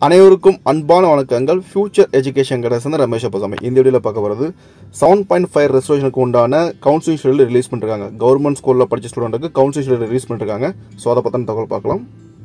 அனைவருக்கும் அன்பான வணக்கங்கள் ஃபியூச்சர் எஜுகேஷன் கிடையாது ரமேஷ் பசாமி இந்த வீடியோவில் பார்க்க போகிறது செவன் பாயிண்ட் ஃபைவ் ரெசர்வேஷனுக்கு உண்டான கவுன்சிலிங் ஷெடியூல் ரிலீஸ் பண்ணிருக்காங்க கவர்மெண்ட் ஸ்கூலில் படிச்ச ஸ்டூடெண்ட்டுக்கு கவுன்சிலிங் ஷெடியூல் ரிலீஸ் பண்ணிருக்காங்க ஸோ அதை பற்றின தகவல் பார்க்கலாம்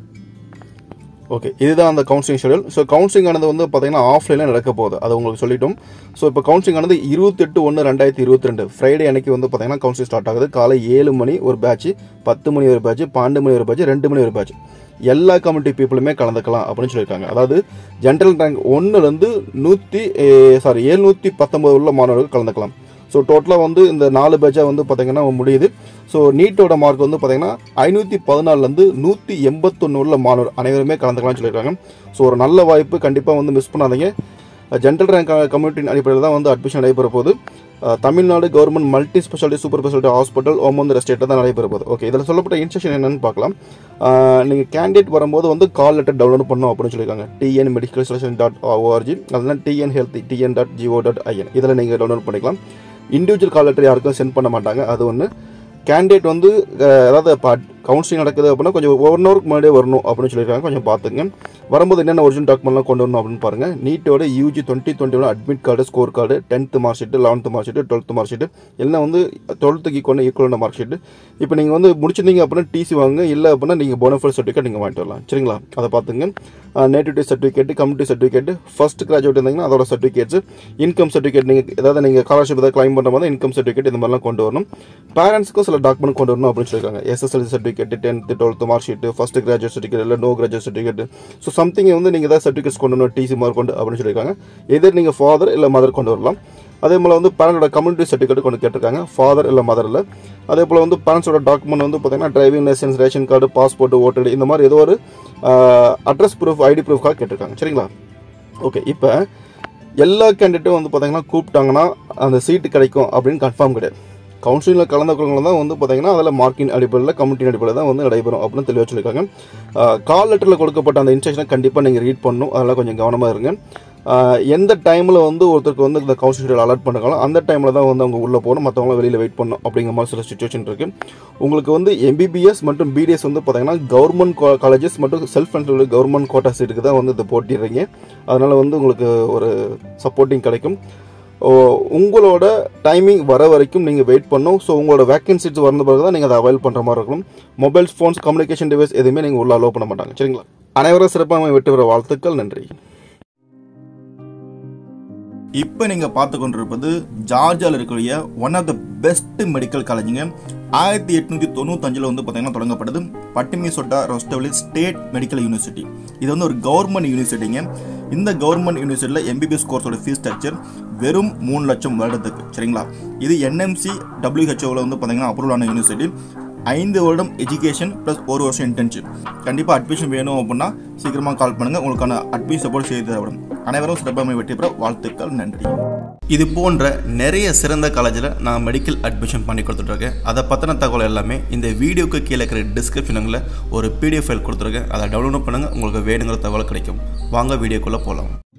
ஓகே இதுதான் அந்த கவுன்சிலிங் ஷெடியூல் ஸோ கவுன்சிலிங் ஆனது வந்து பார்த்தீங்கன்னா ஆஃப்லைனில் நடக்க போகுது அது உங்களுக்கு சொல்லிட்டோம் ஸோ இப்போ கவுன்சிலிங் ஆனது இருபத்தெட்டு ஒன்று ரெண்டாயிரத்தி இருபத்தி ரெண்டு ஃப்ரைடே அன்னைக்கு வந்து பார்த்தீங்கன்னா கவுன்சிலிங் ஸ்டார்ட் ஆகுது காலை ஏழு மணி ஒரு பேட்ச் பத்து மணி ஒரு பேட்ச் பன்னெண்டு மணி ஒரு பேட்ச் ரெண்டு மணி ஒரு பேட்ச் எல்லா கம்யூனிட்டி பீப்புளுமே கலந்துக்கலாம் அப்படின்னு சொல்லியிருக்காங்க அதாவது ஜென்ரல் ரேங்க் ஒன்றுலேருந்து நூற்றி சாரி எழுநூற்றி பத்தொம்பது உள்ள மாணவர்கள் கலந்துக்கலாம் ஸோ டோட்டலாக வந்து இந்த நாலு பேட்சாக வந்து பார்த்தீங்கன்னா முடியுது ஸோ நீட்டோட மார்க் வந்து பார்த்தீங்கன்னா ஐநூற்றி பதினாலுலேருந்து நூற்றி எண்பத்தொன்று உள்ள மாணவர் அனைவருமே கலந்துக்கலாம்னு சொல்லியிருக்காங்க ஸோ ஒரு நல்ல வாய்ப்பு கண்டிப்பாக வந்து மிஸ் பண்ணாதீங்க ஜென்ரல் ரேங்க் கம்யூனிட்டின் அடிப்படையில் தான் வந்து அட்மிஷன் நடைபெற போகுது ah, Tamil Nadu government multi speciality super speciality hospital Omandurar ஸ்டேட்டில் தான் நடைபெற போகுது ஓகே இதில் சொல்லப்பட்ட இன்ஸ்ட்ரக்ஷன் என்னன்னு பார்க்கலாம் நீங்கள் கேண்டிடேட் வரும்போது வந்து கால் லெட்டர் டவுன்லோட் பண்ணணும் அப்படின்னு சொல்லியிருக்காங்க TN medical selection dot ORG அதெல்லாம் TN health TN dot GO dot IN இதில் நீங்கள் டவுன்லோட் பண்ணிக்கலாம் இண்டிவிஜுவல் கால் லெட்டர் யாருக்கும் சென்ட் பண்ண மாட்டாங்க அது ஒன்று கேண்டிடேட் வந்து அஹ், அதாவது இப்போ கவுன்சிலிங் நடக்குது அப்படின்னா கொஞ்சம் ஒன் ஹவருக்கு முன்னாடியே வரணும் அப்படின்னு சொல்லியிருக்காங்க கொஞ்சம் பார்த்துங்க வரும்போது என்னென்ன ஒரிஜினல் டாக்குமெண்ட்லாம் கொண்டு வரணும் அப்படின்னு பாருங்க நீட்டோட UG twenty twenty one admit card score card tenth mark sheet eleventh mark sheet twelfth mark sheet எல்லாம் வந்து டுவெல்த்துக்கு கொண்டு ஈக்குவலான மார்க் ஷீட்டு இப்போ நீங்கள் வந்து முடிச்சிருந்தீங்க அப்படின்னா டிசி வாங்க இல்லை அப்படின்னா நீங்கள் போனஃபைல் சர்டிஃபிகேட் நீங்கள் வாங்கிட்டு வரலாம் சரிங்களா அதை பார்த்துங்க nativity certificate community certificate first graduate இருந்தீங்கன்னா அதோட சர்டிஃபிகேட்ஸ் இன்கம் சர்டிஃபிகேட் நீங்கள் ஏதாவது நீங்கள் ஸ்காலர்ஷிப் ஏதாவது கிளைம் பண்ணுற மாதிரி இன்கம் சர்டிஃபிகேட் இந்த மாதிரிலாம் கொண்டு வரணும் பேரண்ட்ஸ்க்கும் சில டாக்குமெண்ட் கொண்டு வரணும் அப்படின்னு சொல்லியிருக்காங்க SSLC certificate tenth twelfth mark sheet first graduate certificate இல்லை no graduate certificate so something வந்து நீங்கள் ஏதாவது சர்டிஃபிகேட்ஸ் கொண்டு வரணும் டிசி மார்க் கொண்டு அப்படின்னு சொல்லியிருக்காங்க எதிர் நீங்கள் ஃபாதர் இல்லை மதர் கொண்டு வரலாம் அதே போல் வந்து பேரண்டோட கம்யூனிட்டி சர்டிஃபிகேட் கொண்டு கேட்டிருக்காங்க ஃபாதர் இல்லை மதரில் அதே போல் வந்து பேரண்ட்ஸோட டாக்குமெண்ட் வந்து பார்த்தீங்கன்னா driving licence ration card passport voter இந்த மாதிரி ஏதோ ஒரு அட்ரஸ் ப்ரூஃப் ஐடி ப்ரூஃப்காக கேட்டிருக்காங்க சரிங்களா ஓகே இப்போ எல்லா கேண்டிடேட்டும் வந்து பார்த்தீங்கன்னா கூப்பிட்டாங்கன்னா அந்த சீட்டு கிடைக்கும் அப்படின்னு கன்ஃபார்ம் கிடையாது கவுன்சிலிங்கில் கலந்துக்கிறவங்க தான் வந்து பார்த்தீங்கன்னா அதில் மார்க்கின் அடிப்படையில் கமிட்டியின் அடிப்படையில் தான் வந்து நடைபெறும் அப்படின்னு தெளிவாக சொல்லியிருக்காங்க கால் லெட்டரில் கொடுக்கப்பட்ட அந்த இன்ஸ்ட்ரக்ஷனை கண்டிப்பாக நீங்கள் ரீட் பண்ணணும் அதெல்லாம் கொஞ்சம் கவனமாக இருங்க ஆஹ் எந்த டைமில் வந்து ஒருத்தருக்கு வந்து இந்த கவுன்சில் ஷெடியூல் அலர்ட் பண்ணுறாங்களோ அந்த டைமில் தான் வந்து அவங்க உள்ளே போகணும் மற்றவங்கள வெளியில் வெயிட் பண்ணணும் அப்படிங்கிற மாதிரி சில சுச்சுவேஷன் இருக்குது உங்களுக்கு வந்து எம்பிபிஎஸ் மற்றும் பிடிஎஸ் வந்து பார்த்தீங்கன்னா கவர்மெண்ட் காலேஜஸ் மற்றும் செல்ஃப் ஃபண்ட் கவர்மெண்ட் கோட்டா சீட்டுக்கு தான் வந்து இதை போட்டிடுறீங்க அதனால் வந்து உங்களுக்கு ஒரு சப்போர்ட்டிங் கிடைக்கும் ஓ, உங்களோட டைமிங் வர வரைக்கும் நீங்கள் வெயிட் பண்ணும் ஸோ உங்களோட வேகன்சிஸ் வந்த பிறகு தான் நீங்கள் அதை அவைல் பண்ணுற மாதிரி இருக்கணும் மொபைல் ஃபோன்ஸ் கம்யூனிகேஷன் டிவைஸ் எதுவுமே நீங்கள் உள்ள அலோவ் பண்ண மாட்டாங்க சரிங்களா அனைவரும் சிறப்பாக வெற்றி பெற வாழ்த்துக்கள் நன்றி இப்போ நீங்கள் பார்த்து கொண்டிருப்பது ஜார்ஜியாவில் இருக்கக்கூடிய one of the best medical காலேஜுங்க ஆயிரத்தி எட்நூற்றி தொண்ணூத்தஞ்சில் வந்து பார்த்தீங்கன்னா தொடங்கப்பட்டது Batumi Shota Rustaveli state medical university இது வந்து ஒரு கவர்மெண்ட் யூனிவர்சிட்டிங்க இந்த கவர்மெண்ட் யூனிவர்சிட்டியில் எம்பிபிஎஸ் கோர்ஸோட ஃபீஸ் ஸ்ட்ரக்சர் வெறும் மூணு லட்சம் வருடத்துக்கு சரிங்களா இது என்எம்சி டபிள்யூஹெச்ஓவில் வந்து பார்த்தீங்கன்னா அப்ரூவல் ஆன யூனிவர்சிட்டி ஐந்து வருடம் எஜுகேஷன் ப்ளஸ் ஒரு வருஷம் இன்டர்ன்ஷிப் கண்டிப்பாக அட்மிஷன் வேணும் அப்படின்னா சீக்கிரமாக கால் பண்ணுங்கள் உங்களுக்கான அட்மிஷன் சப்போர்ட் செய்து தரப்படும் அனைவரும் சிறப்பாக வெற்றி பெற வாழ்த்துக்கள் நன்றி இது போன்ற நிறைய சிறந்த காலேஜில் நான் மெடிக்கல் அட்மிஷன் பண்ணி கொடுத்துட்ருக்கேன் அதை பற்றின தகவல் எல்லாமே இந்த வீடியோக்கு கீழே இருக்கிற டிஸ்கிரிப்ஷனுங்களில் ஒரு பிடிஎஃப் ஃபைல் கொடுத்துருக்கேன் அதை டவுன்லோட் பண்ணுங்கள் உங்களுக்கு வேணுங்கிற தகவல் கிடைக்கும் வாங்க வீடியோக்குள்ளே போகலாம்